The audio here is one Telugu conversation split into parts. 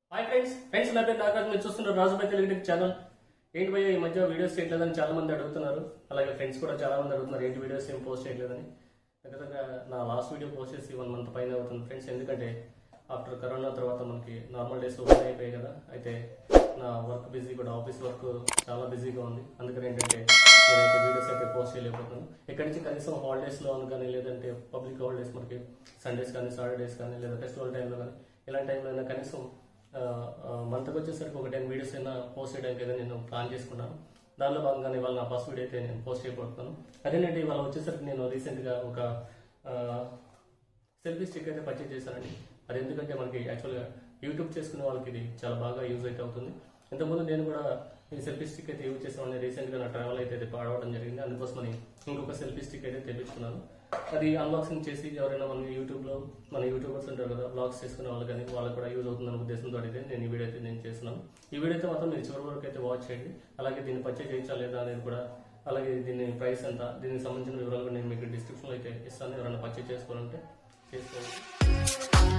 హాయ్ ఫ్రెండ్స్ ఫ్రెండ్స్ నా పేరు నాగార్జున మీరు చూస్తున్నారు రాజుబాయ్ తెలుగు ఛానల్ ఏంటి భయ్య ఈ మధ్య వీడియోస్ చేయట్లేదని చాలా మంది అడుగుతున్నారు అలాగే ఫ్రెండ్స్ కూడా చాలా మంది అడుగుతున్నారు ఏంటి వీడియోస్ ఏం పోస్ట్ చేయట్లేదని దగ్గరగా నా లాస్ట్ వీడియో పోస్ట్ చేసి వన్ మంత్ పైన అవుతుంది ఫ్రెండ్స్ ఎందుకంటే ఆఫ్టర్ కరోనా తర్వాత మనకి నార్మల్ డేస్ ఓపెన్ అయిపోయాయి కదా అయితే నా వర్క్ బిజీ కూడా ఆఫీస్ వర్క్ చాలా బిజీగా ఉంది అందుకని ఏంటంటే నేనైతే వీడియోస్ అయితే పోస్ట్ చేయలేకపోతున్నాను ఇక్కడి నుంచి కనీసం హాలిడేస్లో కానీ లేదంటే పబ్లిక్ హాలిడేస్ మనకి సండేస్ కానీ సాటర్డేస్ కానీ లేదా ఫెస్టివల్ టైంలో కానీ ఇలాంటి టైంలో అయినా కనీసం మంత్కి వచ్చేసరికి ఒక టెన్ వీడియోస్ అయినా పోస్ట్ చేయడానికి అయితే నేను ప్లాన్ చేసుకున్నాను దానిలో భాగంగానే ఇవాళ నా ఫస్ట్ వీడియో అయితే నేను పోస్ట్ చేయబోతున్నాను అదేంటంటే ఇవాళ వచ్చేసరికి నేను రీసెంట్గా ఒక సెల్ఫీ స్టిక్ అయితే పర్చేజ్ చేశానండి అది ఎందుకంటే మనకి యాక్చువల్గా యూట్యూబ్ చేసుకునే వాళ్ళకి ఇది చాలా బాగా యూజ్ అయితే అవుతుంది ఇంతకుముందు నేను కూడా ఈ సెల్ఫీ స్టిక్ అయితే యూజ్ చేసామని రీసెంట్గా నా ట్రావెల్ అయితే ఇది పాడవడం జరిగింది అందుకోసమని ఇంకొక సెల్ఫీ స్టిక్ అయితే తెప్పించుకున్నాను అది అన్బాక్సింగ్ చేసి ఎవరైనా మన యూట్యూబ్లో మన యూట్యూబర్స్ ఉంటారు కదా బ్లాగ్స్ చేసుకునే వాళ్ళు కానీ వాళ్ళకి కూడా యూజ్ అవుతుందన్న ఉద్దేశంతో అయితే నేను ఈ వీడియో అయితే నేను చేస్తున్నాను ఈ వీడియో అయితే మాత్రం మీరు చివరి వరకు అయితే వాచ్ చేయండి అలాగే దీన్ని పర్చేజ్ చేయించా లేదా అనేది కూడా అలాగే దీని ప్రైస్ ఎంత దీనికి సంబంధించిన వివరాలు కూడా నేను మీకు డిస్క్రిప్షన్లో అయితే ఇస్తాను ఎవరైనా పర్చేజ్ చేసుకోవాలంటే చేసుకోవాలి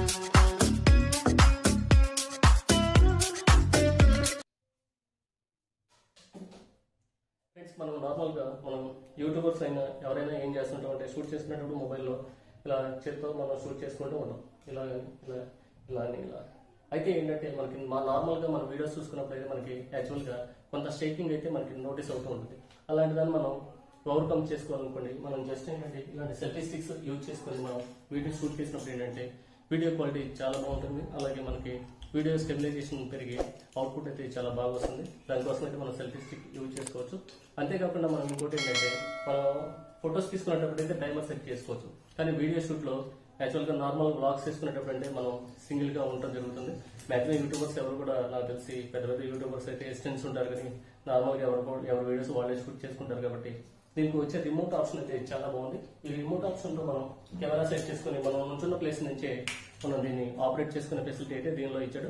ఫ్రెండ్స్ మనం నార్మల్గా మనం యూట్యూబర్స్ అయినా ఎవరైనా ఏం చేస్తుంటాం అంటే షూట్ చేసుకునేటప్పుడు మొబైల్లో ఇలా చేతితో మనం షూట్ చేసుకుంటూ ఉంటాం ఇలా కానీ ఇలా ఇలా అని ఇలా అయితే ఏంటంటే మనకి మా నార్మల్గా మన వీడియోస్ చూసుకున్నప్పుడు అయితే మనకి యాక్చువల్గా కొంత షేకింగ్ అయితే మనకి నోటీస్ అవుతూ ఉంటుంది అలాంటి దాన్ని మనం ఓవర్కమ్ చేసుకోవాలనుకోండి మనం జస్ట్ ఏంటంటే ఇలాంటి సెల్ఫీ స్టిక్స్ యూజ్ చేసుకొని మనం వీడియో షూట్ చేసినప్పుడు ఏంటంటే వీడియో క్వాలిటీ చాలా బాగుంటుంది అలాగే మనకి వీడియో స్టెబిలైజేషన్ పెరిగి అవుట్పుట్ అయితే చాలా బాగా వస్తుంది దానికోసం అయితే మనం సెల్ఫీ స్టిక్ యూజ్ చేసుకోవచ్చు అంతేకాకుండా మనం ఇంకోటి ఏంటంటే మనం ఫొటోస్ తీసుకునేటప్పుడు అయితే టైమర్ సెట్ చేసుకోవచ్చు కానీ వీడియో షూట్లో యాక్చువల్గా నార్మల్ బ్లాగ్స్ తీసుకునేటప్పుడు అంటే మనం సింగిల్గా ఉండటం జరుగుతుంది మ్యాక్సిమం యూట్యూబర్స్ ఎవరు కూడా నాకు తెలిసి పెద్ద పెద్ద యూట్యూబర్స్ అయితే ఎస్టెన్స్ ఉంటారు కానీ నార్మల్గా ఎవరు కూడా- ఎవరి వీడియోస్ వాళ్ళే షూట్ చేసుకుంటారు కాబట్టి దీనికి వచ్చే రిమోట్ ఆప్షన్ అయితే చాలా బాగుంది ఈ రిమోట్ ఆప్షన్ తో మనం కెమెరా సెట్ చేసుకుని మనం నుంచున్న ప్లేస్ నుంచే మనం దీన్ని ఆపరేట్ చేసుకునే ఫెసిలిటీ అయితే దీనిలో ఇచ్చాడు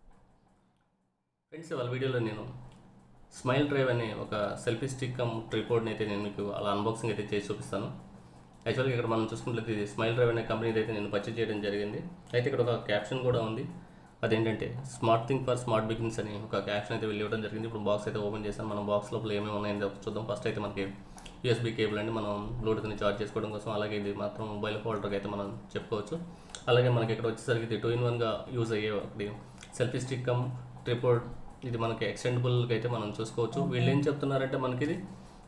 ఫ్రెండ్స్ వాళ్ళ వీడియోలో నేను స్మైల్ డ్రైవ్ అనే ఒక సెల్ఫీ స్టిక్ కమ్ ట్రిపోర్డ్ని అయితే నేను మీకు అలా అన్బాక్సింగ్ అయితే చేసి చూపిస్తాను యాక్చువల్గా ఇక్కడ మనం చూసుకుంటే ఇది స్మైల్ డ్రైవ్ అనే కంపెనీ అయితే నేను పర్చేజ్ చేయడం జరిగింది అయితే ఇక్కడ ఒక క్యాప్షన్ కూడా ఉంది అదేంటంటే smart thing for smart begins అని ఒక క్యాప్షన్ అయితే వెళ్ళి ఇవ్వడం జరిగింది ఇప్పుడు బాక్స్ అయితే ఓపెన్ చేశాను మనం బాక్స్ లోపల ఏమేమి ఉన్నాయో చూద్దాం ఫస్ట్ అయితే మనకి యూఎస్బీ కేబుల్ అండి మనం బ్లూటూత్ని చార్జ్ చేసుకోవడం కోసం అలాగే ఇది మాత్రం మొబైల్ హోల్డర్కి అయితే మనం చెప్పుకోవచ్చు అలాగే మనకి ఇక్కడ వచ్చేసరికి ఇది టూ ఇన్ వన్గా యూజ్ అయ్యే ఒకటి సెల్ఫీ స్టిక్ కమ్ ట్రిపోర్డ్ ఇది మనకి ఎక్స్టెండబుల్గా అయితే మనం చూసుకోవచ్చు వీళ్ళు ఏం చెప్తున్నారంటే మనకి ఇది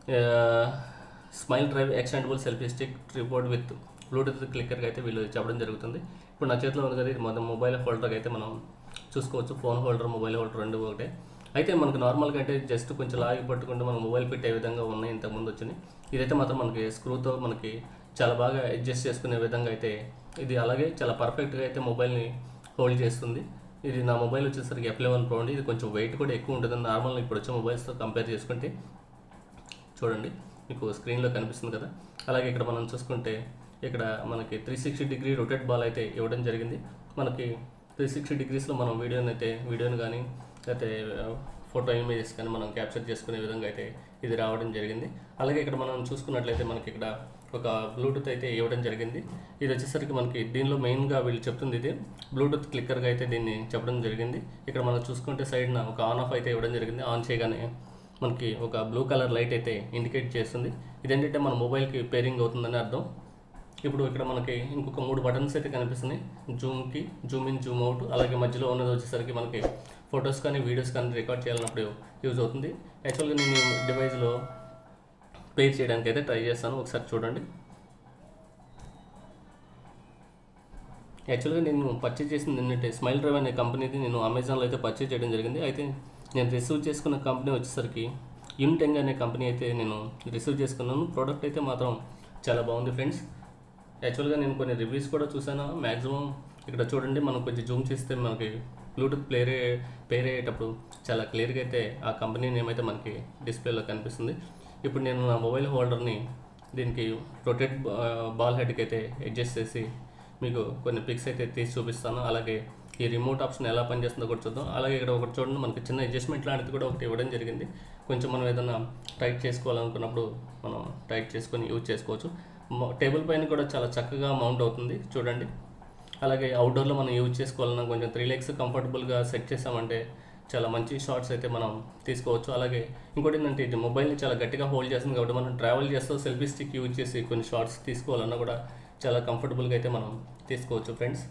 Smile Drive extendable selfie stick tripod with Bluetooth క్లిక్కర్కి అయితే వీళ్ళు చెప్పడం జరుగుతుంది ఇప్పుడు నా చేతిలో ఉంది కదా ఇది మన మొబైల్ హోల్డర్కి అయితే మనం చూసుకోవచ్చు ఫోన్ హోల్డర్ మొబైల్ హోల్డర్ రెండు ఒకటే అయితే మనకు నార్మల్గా అంటే జస్ట్ కొంచెం లాగి పట్టుకుంటే మన మొబైల్ ఫిట్ అయ్యే విధంగా ఉన్నాయి ఇంతకుముందు వచ్చినాయి ఇదైతే మాత్రం మనకి స్క్రూతో మనకి చాలా బాగా అడ్జస్ట్ చేసుకునే విధంగా అయితే ఇది అలాగే చాలా పర్ఫెక్ట్గా అయితే మొబైల్ని హోల్డ్ చేస్తుంది ఇది నా మొబైల్ వచ్చేసరికి ఎఫ్ లెవెన్ ప్రో అండి ఇది కొంచెం వెయిట్ కూడా ఎక్కువ ఉంటుంది నార్మల్ ఇప్పుడు వచ్చే మొబైల్స్తో కంపేర్ చేసుకుంటే చూడండి మీకు స్క్రీన్లో కనిపిస్తుంది కదా అలాగే ఇక్కడ మనం చూసుకుంటే ఇక్కడ మనకి three sixty degree rotate ball అయితే ఇవ్వడం జరిగింది మనకి త్రీ సిక్స్టీ డిగ్రీస్లో మనం వీడియోని అయితే వీడియోని కానీ లేకపోతే ఫోటో ఇమేజెస్ కానీ మనం క్యాప్చర్ చేసుకునే విధంగా అయితే ఇది రావడం జరిగింది అలాగే ఇక్కడ మనం చూసుకున్నట్లయితే మనకి ఇక్కడ ఒక బ్లూటూత్ అయితే ఇవ్వడం జరిగింది ఇది వచ్చేసరికి మనకి దీనిలో మెయిన్గా వీళ్ళు చెప్తుంది ఇది బ్లూటూత్ క్లిక్కర్గా అయితే దీన్ని చెప్పడం జరిగింది ఇక్కడ మనం చూసుకుంటే సైడ్న ఒక ఆన్ ఆఫ్ అయితే ఇవ్వడం జరిగింది ఆన్ చేయగానే మనకి ఒక బ్లూ కలర్ లైట్ అయితే ఇండికేట్ చేస్తుంది ఇదేంటంటే మన మొబైల్కి పేరింగ్ అవుతుందని అర్థం ఇప్పుడు ఇక్కడ మనకి ఇంకొక మూడు బటన్స్ అయితే కనిపిస్తున్నాయి జూమ్కి జూమ్ ఇన్ జూమ్ అవుట్ అలాగే మధ్యలో ఉన్నది వచ్చేసరికి మనకి ఫొటోస్ కానీ వీడియోస్ కానీ రికార్డ్ చేయాలన్నప్పుడు యూజ్ అవుతుంది యాక్చువల్గా నేను డివైస్లో పేర్ చేయడానికి అయితే ట్రై చేస్తాను ఒకసారి చూడండి యాక్చువల్గా నేను పర్చేజ్ చేసింది ఏంటంటే స్మైల్ డ్రైవ్ అనే కంపెనీది నేను అమెజాన్లో అయితే పర్చేజ్ చేయడం జరిగింది అయితే నేను రిసీవ్ చేసుకున్న కంపెనీ వచ్చేసరికి యూనిటెంగ్ అనే కంపెనీ అయితే నేను రిసీవ్ చేసుకున్నాను ప్రోడక్ట్ అయితే మాత్రం చాలా బాగుంది ఫ్రెండ్స్ యాక్చువల్గా నేను కొన్ని రివ్యూస్ కూడా చూసాను మ్యాక్సిమం ఇక్కడ చూడండి మనం కొంచెం జూమ్ చేస్తే మనకి బ్లూటూత్ ప్లేర్ పేర్ అయ్యేటప్పుడు చాలా క్లియర్గా అయితే ఆ కంపెనీ నేమ్ అయితే మనకి డిస్ప్లేలో కనిపిస్తుంది ఇప్పుడు నేను నా మొబైల్ హోల్డర్ని దీనికి రొటేట్ బాల్ హెడ్కి అయితే అడ్జస్ట్ చేసి మీకు కొన్ని పిక్స్ అయితే తీసి చూపిస్తాను అలాగే ఈ రిమోట్ ఆప్షన్ ఎలా పనిచేస్తుందో కూడా చూద్దాం అలాగే ఇక్కడ ఒకటి చూడండి మనకి చిన్న అడ్జస్ట్మెంట్ లాంటిది కూడా ఒకటి ఇవ్వడం జరిగింది కొంచెం మనం ఏదైనా టైట్ చేసుకోవాలనుకున్నప్పుడు మనం టైట్ చేసుకొని యూజ్ చేసుకోవచ్చు టేబుల్ పైన కూడా చాలా చక్కగా మౌంట్ అవుతుంది చూడండి అలాగే అవుట్డోర్లో మనం యూజ్ చేసుకోవాలన్నా కొంచెం త్రీ లెగ్స్ కంఫర్టబుల్గా సెట్ చేసామంటే చాలా మంచి షార్ట్స్ అయితే మనం తీసుకోవచ్చు అలాగే ఇంకోటి ఏంటంటే ఇది మొబైల్ని చాలా గట్టిగా హోల్డ్ చేస్తుంది కాబట్టి మనం ట్రావెల్ చేస్తూ సెల్ఫీ స్టిక్ యూజ్ చేసి కొన్ని షార్ట్స్ తీసుకోవాలన్నా కూడా చాలా కంఫర్టబుల్గా అయితే మనం తీసుకోవచ్చు ఫ్రెండ్స్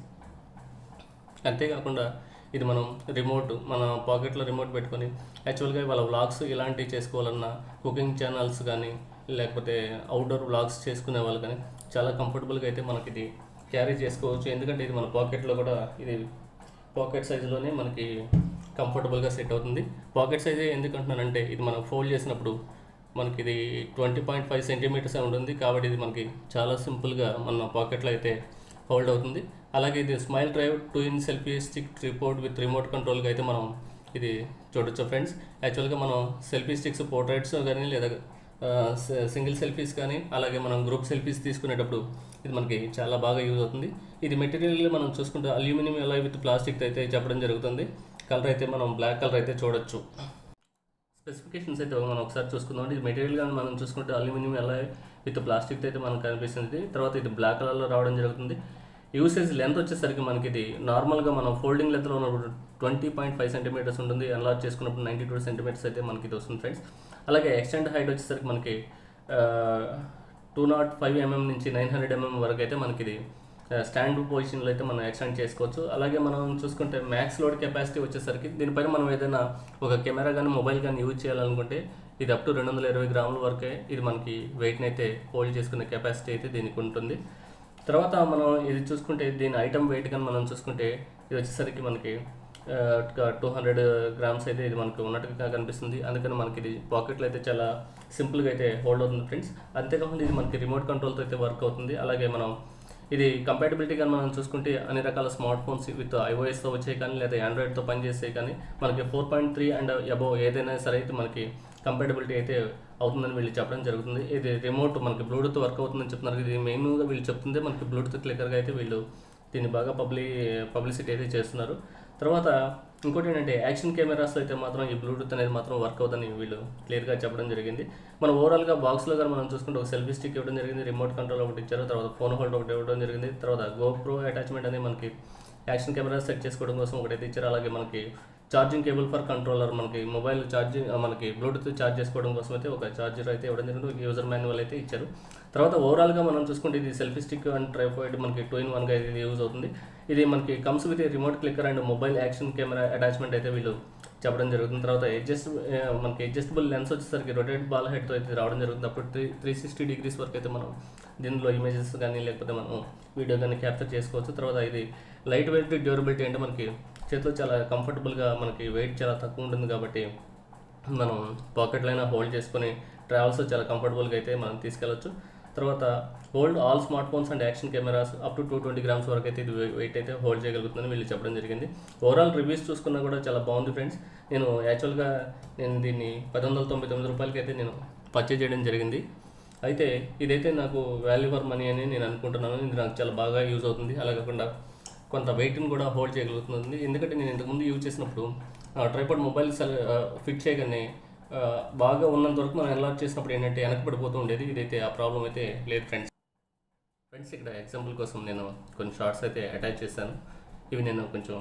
అంతేకాకుండా ఇది మనం రిమోట్ మన పాకెట్లో రిమోట్ పెట్టుకొని యాక్చువల్గా వాళ్ళ వ్లాగ్స్ ఇలాంటివి చేసుకోవాలన్నా కుకింగ్ ఛానల్స్ కానీ లేకపోతే అవుట్డోర్ వ్లాగ్స్ చేసుకునే వాళ్ళు కానీ చాలా కంఫర్టబుల్గా అయితే మనకి ఇది క్యారీ చేసుకోవచ్చు ఎందుకంటే ఇది మన పాకెట్లో కూడా ఇది పాకెట్ సైజులోనే మనకి కంఫర్టబుల్గా సెట్ అవుతుంది పాకెట్ సైజే ఎందుకు అంటున్నానంటే ఇది మనం ఫోల్డ్ చేసినప్పుడు మనకి ఇది ట్వంటీ పాయింట్ ఫైవ్ సెంటీమీటర్స్ ఉంటుంది కాబట్టి ఇది మనకి చాలా సింపుల్గా మన పాకెట్లో అయితే హోల్డ్ అవుతుంది అలాగే ఇది Smile Drive two in selfie stick tripod with remote కంట్రోల్గా అయితే మనం ఇది చూడొచ్చు ఫ్రెండ్స్ యాక్చువల్గా మనం సెల్ఫీ స్టిక్స్ పోర్ట్రేట్స్ కానీ లేదా సింగిల్ సెల్ఫీస్ కానీ అలాగే మనం గ్రూప్ సెల్ఫీస్ తీసుకునేటప్పుడు ఇది మనకి చాలా బాగా యూజ్ అవుతుంది ఇది మెటీరియల్ మనం చూసుకుంటే అల్యూమినియం ఎలా విత్ ప్లాస్టిక్ అయితే చెప్పడం జరుగుతుంది కలర్ అయితే మనం బ్లాక్ కలర్ అయితే చూడొచ్చు స్పెసిఫికేషన్స్ అయితే మనం ఒకసారి చూసుకుందాం ఇది మెటీరియల్ కానీ మనం చూసుకుంటే అల్యూమినియం ఎలా విత్ ప్లాస్టిక్ అయితే మనకు కనిపిస్తుంది తర్వాత ఇది బ్లాక్ కలర్లో రావడం జరుగుతుంది యూసేజ్ లెంత్ వచ్చేసరికి మనకి ఇది నార్మల్గా మనం ఫోల్డింగ్ లెంత్లో ఉన్నప్పుడు ట్వంటీ పాయింట్ ఫైవ్ సెంటీమీటర్స్ ఉంటుంది ఎన్లార్జ్ చేసుకున్నప్పుడు నైంటీ టూ సెంటీమీటర్స్ అయితే మనకి ఇది వస్తుంది ఫ్రెండ్స్ అలాగే ఎక్స్టెండ్ హైట్ వచ్చేసరికి మనకి టూ నాట్ ఫైవ్ ఎంఎం నుంచి నైన్ హండ్రెడ్ ఎంఎం వరకు అయితే మనకి ఇది స్టాండ్ పొజిషన్లో అయితే మనం ఎక్స్టెండ్ చేసుకోవచ్చు అలాగే మనం చూసుకుంటే మ్యాక్స్ లోడ్ కెపాసిటీ వచ్చేసరికి దీనిపైన మనం ఏదైనా ఒక కెమెరా కానీ మొబైల్ కానీ యూజ్ చేయాలనుకుంటే ఇది అప్ టు రెండు వందల ఇరవై గ్రాముల వరకే ఇది మనకి వెయిట్ని అయితే హోల్డ్ చేసుకునే కెపాసిటీ అయితే దీనికి ఉంటుంది తర్వాత మనం ఇది చూసుకుంటే దీని ఐటమ్ వెయిట్ కానీ మనం చూసుకుంటే ఇది వచ్చేసరికి మనకి టూ హండ్రెడ్ గ్రామ్స్ అయితే ఇది మనకు ఉన్నట్టుగా కనిపిస్తుంది అందుకని మనకి ఇది పాకెట్లో అయితే చాలా సింపుల్గా అయితే హోల్డ్ అవుతుంది ఫ్రెండ్స్ అంతేకాకుండా ఇది మనకి రిమోట్ కంట్రోల్తో అయితే వర్క్ అవుతుంది అలాగే మనం ఇది కంపాటబిలిటీ కానీ మనం చూసుకుంటే అన్ని రకాల స్మార్ట్ ఫోన్స్ విత్ ఐఓఎస్తో వచ్చే కానీ లేదా ఆండ్రాయిడ్తో పనిచేసే కానీ మనకి four point three and above ఏదైనా సరే అయితే మనకి కంపాటబిలిటీ అయితే అవుతుందని వీళ్ళు చెప్పడం జరుగుతుంది ఇది రిమోట్ మనకి బ్లూటూత్ వర్క్ అవుతుందని చెప్తున్నారు ఇది మెయిన్గా వీళ్ళు చెప్తుంది మనకి బ్లూటూత్ క్లిక్కర్గా అయితే వీళ్ళు దీన్ని బాగా పబ్లి పబ్లిసిటీ అయితే చేస్తున్నారు తర్వాత ఇంకోటి ఏంటంటే యాక్షన్ కెమెరాస్ అయితే మాత్రం ఈ బ్లూటూత్ అనేది మాత్రం వర్క్ అవుతుందని వీళ్ళు క్లియర్గా చెప్పడం జరిగింది మన ఓవరాల్గా బాక్స్లో కానీ మనం చూసుకుంటే ఒక సెల్ఫీ స్టిక్ ఇవ్వడం జరిగింది రిమోట్ కంట్రోల్ ఒకటి ఇచ్చారు తర్వాత ఫోన్ హోల్డర్ ఒకటి ఇవ్వడం జరిగింది తర్వాత గోప్రో అటాచ్మెంట్ అనేది మనకి యాక్షన్ కెమెరా సెట్ చేసుకోవడం కోసం ఒకటైతే ఇచ్చారు అలాగే మనకి ఛార్జింగ్ కేబుల్ ఫర్ కంట్రోలర్ మనకి మొబైల్ ఛార్జింగ్ మనకి బ్లూటూత్ ఛార్జ్ చేసుకోవడం కోసం అయితే ఒక ఛార్జర్ అయితే ఇవ్వడం జరిగింది యూజర్ మాన్యువల్ అయితే ఇచ్చారు తర్వాత ఓవరాల్గా మనం చూసుకుంటే ఇది సెల్ఫీ స్టిక్ అండ్ ట్రైఫాయిడ్ మనకి టూ ఇన్ వన్గా ఇది యూజ్ అవుతుంది ఇది మనకి comes with remote clicker and mobile action camera attachment అయితే వీళ్ళు చెప్పడం జరుగుతుంది తర్వాత అడ్జస్ట్ మనకి అడ్జస్టబుల్ లెన్స్ వచ్చేసరికి రొటేట్ బాల్ హెడ్తో అయితే రావడం జరుగుతుంది అప్పుడు త్రీ త్రీ సిక్స్టీ డిగ్రీస్ వరకు అయితే మనం దీనిలో ఇమేజెస్ కానీ లేకపోతే మనం వీడియో కానీ క్యాప్చర్ చేసుకోవచ్చు తర్వాత ఇది లైట్ వెయిట్ డ్యూరబిలిటీ అంటే మనకి చేతిలో చాలా కంఫర్టబుల్గా మనకి వెయిట్ చాలా తక్కువ ఉంటుంది కాబట్టి మనం పాకెట్లో అయినా హోల్డ్ చేసుకొని ట్రావెల్స్ చాలా కంఫర్టబుల్గా అయితే మనం తీసుకెళ్ళచ్చు తర్వాత hold all smartphones and action cameras up to two twenty grams వరకు అయితే ఇది వెయిట్ అయితే హోల్డ్ చేయగలుగుతుందని వీళ్ళు చెప్పడం జరిగింది ఓవరాల్ రివ్యూస్ చూసుకున్నా కూడా చాలా బాగుంది ఫ్రెండ్స్ నేను యాక్చువల్గా నేను దీన్ని పది వందల తొంభై తొమ్మిది రూపాయలకి అయితే నేను పర్చేజ్ చేయడం జరిగింది అయితే ఇదైతే నాకు వాల్యూ ఫర్ మనీ అని నేను అనుకుంటున్నాను ఇది నాకు చాలా బాగా యూజ్ అవుతుంది అలా కాకుండా కొంత వెయిట్ని కూడా హోల్డ్ చేయగలుగుతుంది ఎందుకంటే నేను ఇంతకుముందు యూజ్ చేసినప్పుడు ట్రైపాడ్ మొబైల్ ఫిట్ చేయగానే ఆ, బాగా ఉన్నంత వరకు మనం ఎన్లాట్ చేసినప్పుడు ఏంటంటే వెనక్కి పడిపోతూ ఉండేది ఇదైతే ఆ ప్రాబ్లం అయితే లేదు ఫ్రెండ్స్ ఫ్రెండ్స్ ఇక్కడ ఎగ్జాంపుల్ కోసం నేను కొన్ని షార్ట్స్ అయితే అటాచ్ చేశాను ఇవి నేను కొంచెం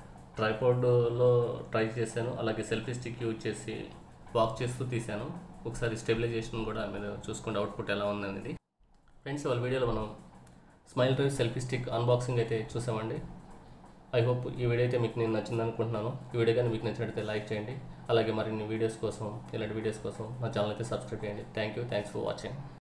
ట్రైపాడ్లో ట్రై చేశాను అలాగే సెల్ఫీ స్టిక్ యూజ్ చేసి వాక్ చేస్తూ తీశాను ఒకసారి స్టెబిలైజేషన్ కూడా మీరు చూసుకోండి అవుట్పుట్ ఎలా ఉందనేది ఫ్రెండ్స్ వాళ్ళ వీడియోలో మనం Smile Drive selfie stick unboxing అయితే చూసామండి ఐ హోప్ ఈ వీడియో అయితే మీకు నేను నచ్చింది అనుకుంటున్నాను ఈ వీడియో కానీ మీకు నచ్చినట్లయితే లైక్ చేయండి అలాగే మరిన్ని వీడియోస్ కోసం ఇలాంటి వీడియోస్ కోసం నా ఛానల్ అయితే సబ్స్క్రైబ్ చేయండి thank you thanks for watching